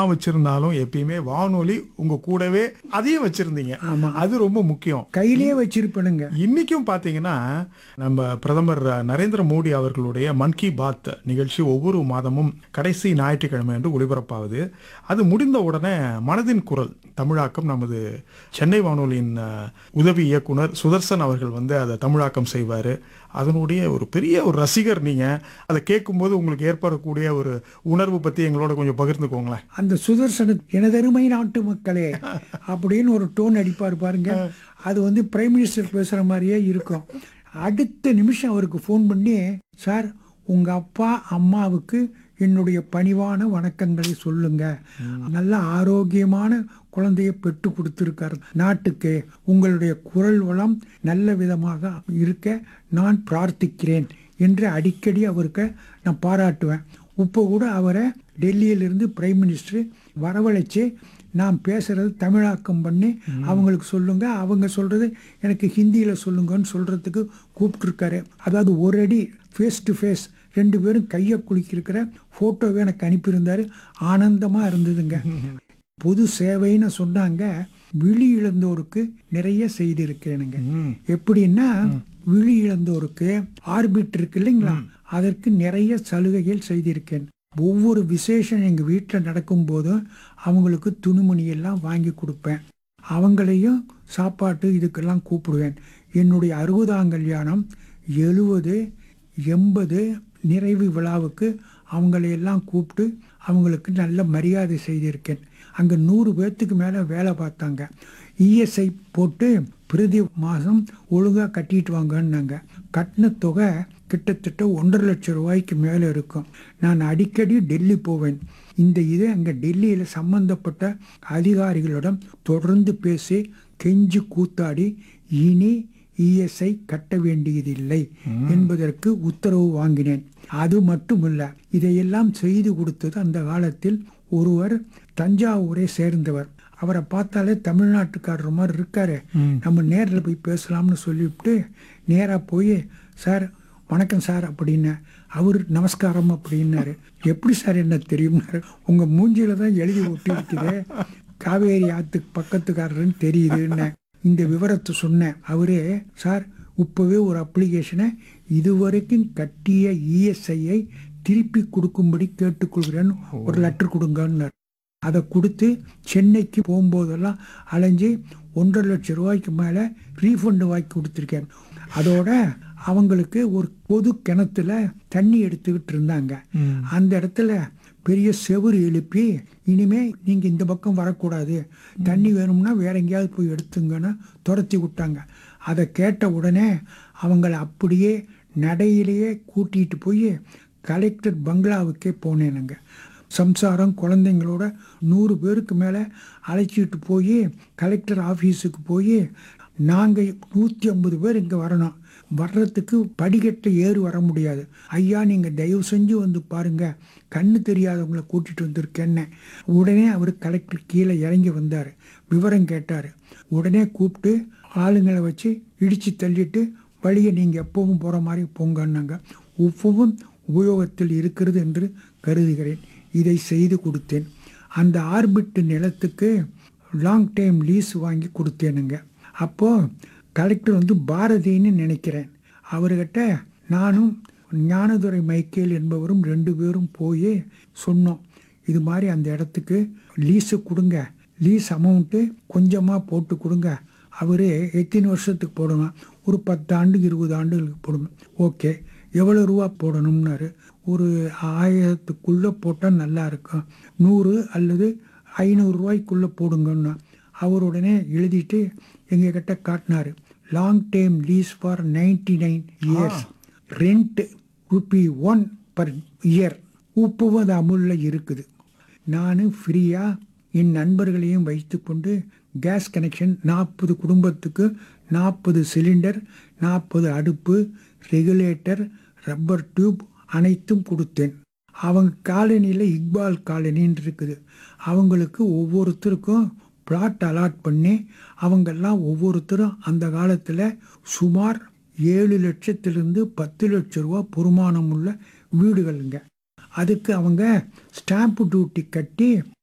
என்னதான் வச்சிருந்தாலும் எப்பயுமே வானொலி உங்க கூடவே அதையும் வச்சிருந்தீங்க ஆமா. அது ரொம்ப முக்கியம் கையிலேயே வச்சிருப்பேனுங்க இன்னைக்கும் பாத்தீங்கன்னா நம்ம பிரதமர் நரேந்திர மோடி அவர்களுடைய மன் கி பாத் நிகழ்ச்சி ஒவ்வொரு மாதமும் கடைசி ஞாயிற்றுக்கிழமை என்று ஒளிபரப்பாகுது அது முடிந்த உடனே மனதின் குரல் தமிழாக்கம் நமது சென்னை வானொலியின் அஹ், உதவி இயக்குனர் சுதர்சன் அவர்கள் வந்து அதை தமிழாக்கம் செய்வார் அதனுடைய ஒரு பெரிய ஒரு ரசிகர் நீங்க அதை கேட்கும்போது உங்களுக்கு ஏற்படக்கூடிய ஒரு உணர்வு பத்தி எங்களோட கொஞ்சம் பகிர்ந்துக்கோங்களேன் அந்த சுதர்சன எனதருமை நாட்டு மக்களே அப்படின்னு ஒரு டோன் அடிப்பார் பாருங்க அது வந்து பிரைம் மினிஸ்டர் பேசுற மாதிரியே இருக்கும் அடுத்த நிமிஷம் அவருக்கு ஃபோன் பண்ணி சார் உங்க அப்பா அம்மாவுக்கு என்னுடைய பணிவான வணக்கங்களை சொல்லுங்க நல்ல ஆரோக்கியமான குழந்தையை பெற்று கொடுத்திருக்கார் நாட்டுக்கு உங்களுடைய குரல் வளம் நல்ல விதமாக இருக்க நான் பிரார்த்திக்கிறேன் என்று அடிக்கடி அவருக்கு நான் பாராட்டுவேன் இப்போ கூட அவரை டெல்லியிலிருந்து பிரைம் மினிஸ்டர் வரவழைச்சு நான் பேசுறது தமிழாக்கம் பண்ணி அவங்களுக்கு சொல்லுங்க அவங்க சொல்றது எனக்கு ஹிந்தியில் சொல்லுங்கன்னு சொல்றதுக்கு கூப்பிட்டுருக்காரு அதாவது ஒரு அடி ஃபேஸ் டு ஃபேஸ் ரெண்டு பேரும் கையை குலுக்கியிருக்கிற ஃபோட்டோவை எனக்கு அனுப்பியிருந்தாரு ஆனந்தமாக இருந்ததுங்க பொது சேவைன்னு சொன்னாங்க விழி இழந்தோருக்கு நிறைய செய்தி இருக்கேனுங்க எப்படின்னா விழி இழந்தோருக்கு ஆர்பிட் இருக்கு இல்லைங்களா அதற்கு நிறைய சலுகைகள் செய்திருக்கேன் ஒவ்வொரு விசேஷம் எங்கள் வீட்டில் நடக்கும் போதும் அவங்களுக்கு துணிமணி எல்லாம் வாங்கி கொடுப்பேன் அவங்களையும் சாப்பாட்டு இதுக்கெல்லாம் கூப்பிடுவேன் என்னுடைய அறுபதாம் கல்யாணம் எழுபது எண்பது நிறைவு விழாவுக்கு அவங்களையெல்லாம் கூப்பிட்டு அவங்களுக்கு நல்ல மரியாதை செய்திருக்கேன் அங்கே நூறு பேர்த்துக்கு மேலே வேலை பார்த்தாங்க இஎஸ்ஐ போட்டு பிரதி மாதம் ஒழுங்காக கட்டிட்டு வாங்கன்னாங்க கட்டின தொகை கிட்டத்தட்ட ஒன்றரை லட்சம் ரூபாய்க்கு மேலே இருக்கும் நான் அடிக்கடி டெல்லி போவேன் இந்த இது அங்கே டெல்லியில் சம்பந்தப்பட்ட அதிகாரிகளிடம் தொடர்ந்து பேசி கெஞ்சி கூத்தாடி இனி இஎஸ்ஐ கட்ட வேண்டியதில்லை என்பதற்கு உத்தரவு வாங்கினேன் அது மட்டுமல்ல இதையெல்லாம் செய்து கொடுத்தது அந்த காலத்தில் ஒருவர் தஞ்சாவூரை சேர்ந்தவர் அவரை பார்த்தாலே தமிழ்நாட்டுக்காரர் மாதிரி இருக்காரு நம்ம நேரில் போய் பேசலாம்னு சொல்லிவிட்டு நேராக போய் சார் வணக்கம் சார் அப்படின்னு அவர் நமஸ்காரம் அப்படின்னாரு எப்படி சார் என்ன தெரியும்னாரு உங்கள் மூஞ்சில தான் எழுதி ஒட்டி இருக்குது காவேரி ஆத்துக்கு பக்கத்துக்காரருன்னு தெரியுதுன்னு இந்த விவரத்தை சொன்னேன் அவரே சார் இப்போவே ஒரு அப்ளிகேஷனை இதுவரைக்கும் கட்டிய இஎஸ்ஐயை திருப்பி கொடுக்கும்படி கேட்டுக்கொள்கிறேன்னு ஒரு லெட்டர் கொடுங்கன்னார் அதை கொடுத்து சென்னைக்கு போகும்போதெல்லாம் அலைஞ்சு ஒன்றரை லட்சம் ரூபாய்க்கு மேலே ரீஃபண்டு வாங்கி கொடுத்துருக்கேன் அதோட அவங்களுக்கு ஒரு பொது கிணத்துல தண்ணி எடுத்துக்கிட்டு இருந்தாங்க அந்த இடத்துல பெரிய செவுரு எழுப்பி இனிமே நீங்க இந்த பக்கம் வரக்கூடாது தண்ணி வேணும்னா வேற எங்கேயாவது போய் எடுத்துங்கன்னு துரத்தி விட்டாங்க அதை கேட்ட உடனே அவங்கள அப்படியே நடையிலேயே கூட்டிட்டு போய் கலெக்டர் பங்களாவுக்கே போனேனுங்க சம்சாரம் குழந்தைங்களோட நூறு பேருக்கு மேலே அழைச்சிட்டு போய் கலெக்டர் ஆஃபீஸுக்கு போய் நாங்கள் நூற்றி ஐம்பது பேர் இங்கே வரணும் வர்றதுக்கு படிக்கட்டு ஏறி வர முடியாது ஐயா நீங்கள் தயவு செஞ்சு வந்து பாருங்க கண்ணு தெரியாதவங்களை கூட்டிகிட்டு வந்திருக்கேன்னு உடனே அவர் கலெக்டர் கீழே இறங்கி வந்தார் விவரம் கேட்டார் உடனே கூப்பிட்டு ஆளுங்களை வச்சு இடித்து தள்ளிட்டு வழியை நீங்கள் எப்பவும் போகிற மாதிரி போங்கன்னாங்க உப்புவும் உபயோகத்தில் இருக்கிறது என்று கருதுகிறேன் இதை செய்து கொடுத்தேன் அந்த ஆர்பிட் நிலத்துக்கு லாங் டைம் லீஸ் வாங்கி கொடுத்தேனுங்க அப்போது கலெக்டர் வந்து பாரதின்னு நினைக்கிறேன் அவர்கிட்ட நானும் ஞானதுரை மைக்கேல் என்பவரும் ரெண்டு பேரும் போய் சொன்னோம் இது மாதிரி அந்த இடத்துக்கு லீஸு கொடுங்க லீஸ் அமௌண்ட்டு கொஞ்சமாக போட்டு கொடுங்க அவர் எத்தனை வருஷத்துக்கு போடணும் ஒரு பத்து ஆண்டு இருபது ஆண்டுகளுக்கு போடணும் ஓகே எவ்வளோ ரூபா போடணும்னாரு ஒரு ஆயிரத்துக்குள்ளே போட்டால் நல்லா இருக்கும் நூறு அல்லது ஐநூறு ரூபாய்க்குள்ளே போடுங்கன்னா அவர் உடனே எழுதிட்டு எங்ககிட்ட காட்டினார் long time lease for ninety nine years rent rupee one per year உப்புவும் அது அமுலில் இருக்குது நான் ஃப்ரீயாக என் நண்பர்களையும் வைத்துக்கொண்டு கேஸ் கனெக்ஷன் நாற்பது குடும்பத்துக்கு நாற்பது சிலிண்டர் நாற்பது அடுப்பு ரெகுலேட்டர் ரப்பர் டியூப் அனைத்தும் கொடுத்தேன் அவங்க காலனியில் இக்பால் காலனின்னு இருக்குது அவங்களுக்கு ஒவ்வொருத்தருக்கும் பிளாட் அலாட் பண்ணி அவங்கெல்லாம் ஒவ்வொருத்தரும் அந்த காலத்தில் சுமார் ஏழு லட்சத்திலிருந்து பத்து லட்ச ரூபா பொறுமானம் உள்ள வீடுகளுங்க அதுக்கு அவங்க ஸ்டாம்ப் டியூட்டி கட்டி